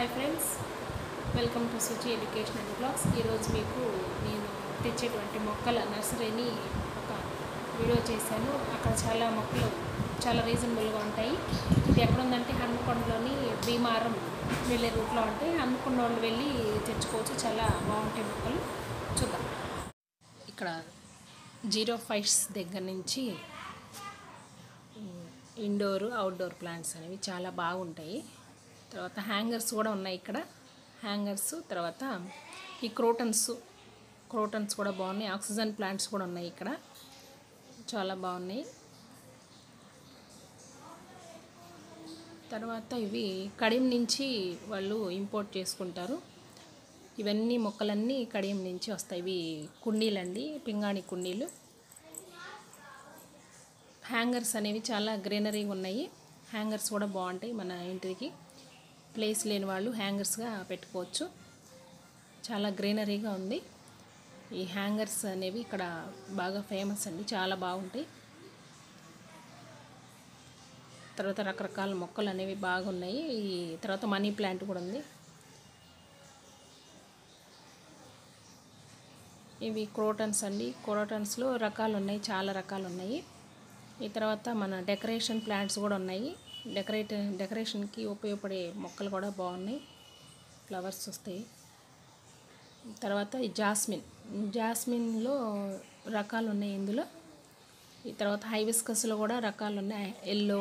hi friends welcome to Suchi educational blogs ఈరోజు మీకు నేను తెచ్చేటువంటి మొక్కల నర్సరీని ఒక వీడియో చేశాను అక్కడ చాలా మొక్కలు చాలా రీజనబుల్గా ఉంటాయి ఇది ఎక్కడ ఉందంటే హన్మకొండలోని భీమారం వెళ్ళే రూట్లో ఉంటాయి హన్మకొండ వాళ్ళు వెళ్ళి తెచ్చుకోవచ్చు చాలా బాగుంటాయి మొక్కలు చూద్దాం ఇక్కడ జీరో ఫైవ్స్ దగ్గర నుంచి ఇండోర్ అవుట్డోర్ ప్లాంట్స్ అనేవి చాలా బాగుంటాయి తర్వాత హ్యాంగర్స్ కూడా ఉన్నాయి ఇక్కడ హ్యాంగర్స్ తర్వాత ఈ క్రోటన్స్ క్రోటన్స్ కూడా బాగున్నాయి ఆక్సిజన్ ప్లాంట్స్ కూడా ఉన్నాయి ఇక్కడ చాలా బాగున్నాయి తర్వాత ఇవి కడియం నుంచి వాళ్ళు ఇంపోర్ట్ చేసుకుంటారు ఇవన్నీ మొక్కలన్నీ కడియం నుంచి వస్తాయి ఇవి కుండీలండి పింగాణి కుండీలు హ్యాంగర్స్ అనేవి చాలా గ్రీనరీగా ఉన్నాయి హ్యాంగర్స్ కూడా బాగుంటాయి మన ఇంటికి ప్లేస్ లేని వాళ్ళు హ్యాంగర్స్గా పెట్టుకోవచ్చు చాలా గ్రీనరీగా ఉంది ఈ హ్యాంగర్స్ అనేవి ఇక్కడ బాగా ఫేమస్ అండి చాలా బాగుంటాయి తర్వాత రకరకాల మొక్కలు అనేవి బాగున్నాయి ఈ తర్వాత మనీ ప్లాంట్ కూడా ఉంది ఇవి క్రోటన్స్ అండి క్రోటన్స్లో రకాలు ఉన్నాయి చాలా రకాలు ఉన్నాయి ఈ తర్వాత మన డెకరేషన్ ప్లాంట్స్ కూడా ఉన్నాయి డెకరేట్ డెకరేషన్కి ఉపయోగపడే మొక్కలు కూడా బాగున్నాయి ఫ్లవర్స్ వస్తాయి తర్వాత ఈ జాస్మిన్ జాస్మిన్లో రకాలు ఉన్నాయి ఇందులో ఈ తర్వాత హైబిస్కస్లో కూడా రకాలు ఉన్నాయి ఎల్లో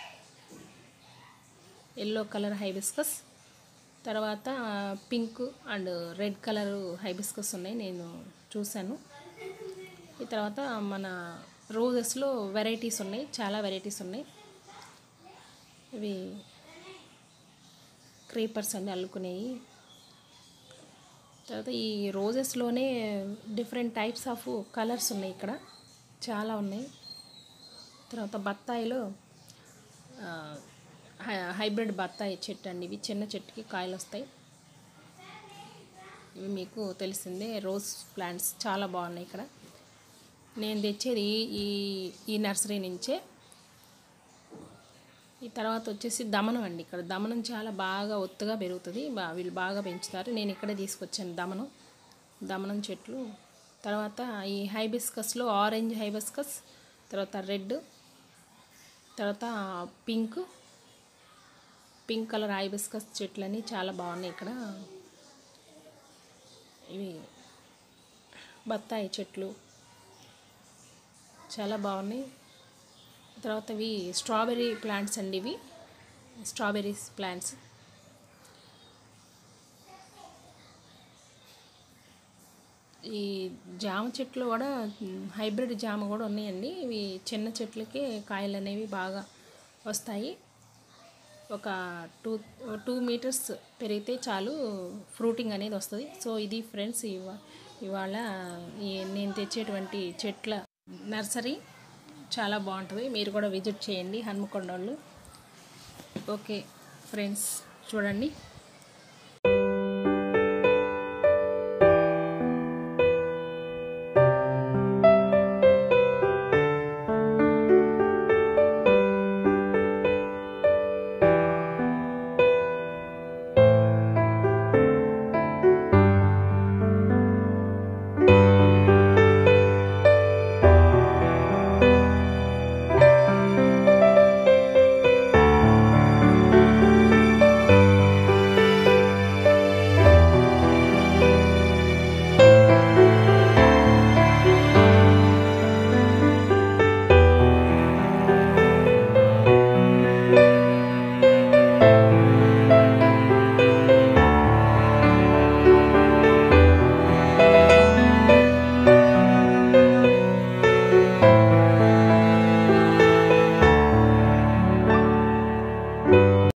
ఎల్లో కలర్ హైబిస్కస్ తర్వాత pink and red colour hibiscus ఉన్నాయి నేను చూశాను ఈ తర్వాత మన రోజెస్లో వెరైటీస్ ఉన్నాయి చాలా వెరైటీస్ ఉన్నాయి ఇవి క్రీపర్స్ అన్ని అల్లుకునేవి తర్వాత ఈ రోజెస్లోనే డిఫరెంట్ టైప్స్ ఆఫ్ కలర్స్ ఉన్నాయి ఇక్కడ చాలా ఉన్నాయి తర్వాత బత్తాయిలో హైబ్రిడ్ బత్తాయి చెట్టు అండి ఇవి చిన్న చెట్టుకి కాయలు వస్తాయి ఇవి మీకు తెలిసిందే రోజ్ ప్లాంట్స్ చాలా బాగున్నాయి ఇక్కడ నేను తెచ్చేది ఈ ఈ నర్సరీ నుంచే ఈ తర్వాత వచ్చేసి దమనం అండి ఇక్కడ దమనం చాలా బాగా ఒత్తుగా పెరుగుతుంది బా వీళ్ళు బాగా పెంచుతారు నేను ఇక్కడే తీసుకొచ్చాను దమనం దమనం చెట్లు తర్వాత ఈ హైబిస్కస్లో ఆరెంజ్ హైబిస్కస్ తర్వాత రెడ్ తర్వాత పింక్ పింక్ కలర్ హైబిస్కస్ చెట్లని చాలా బాగున్నాయి ఇక్కడ ఇవి బత్తాయి చెట్లు చాలా బాగున్నాయి తర్వాత ఇవి స్ట్రాబెర్రీ ప్లాంట్స్ అండి ఇవి స్ట్రాబెర్రీస్ ప్లాంట్స్ ఈ జామ చెట్లు కూడా హైబ్రిడ్ జామ కూడా ఉన్నాయండి ఇవి చిన్న చెట్లకే కాయలు అనేవి బాగా వస్తాయి ఒక టూ టూ మీటర్స్ పెరిగితే చాలు ఫ్రూటింగ్ అనేది వస్తుంది సో ఇది ఫ్రెండ్స్ ఇవా ఇవాళ ఈ నేను తెచ్చేటువంటి చెట్ల నర్సరీ చాలా బాగుంటుంది మీరు కూడా విజిట్ చేయండి హన్మకొండ వాళ్ళు ఓకే ఫ్రెండ్స్ చూడండి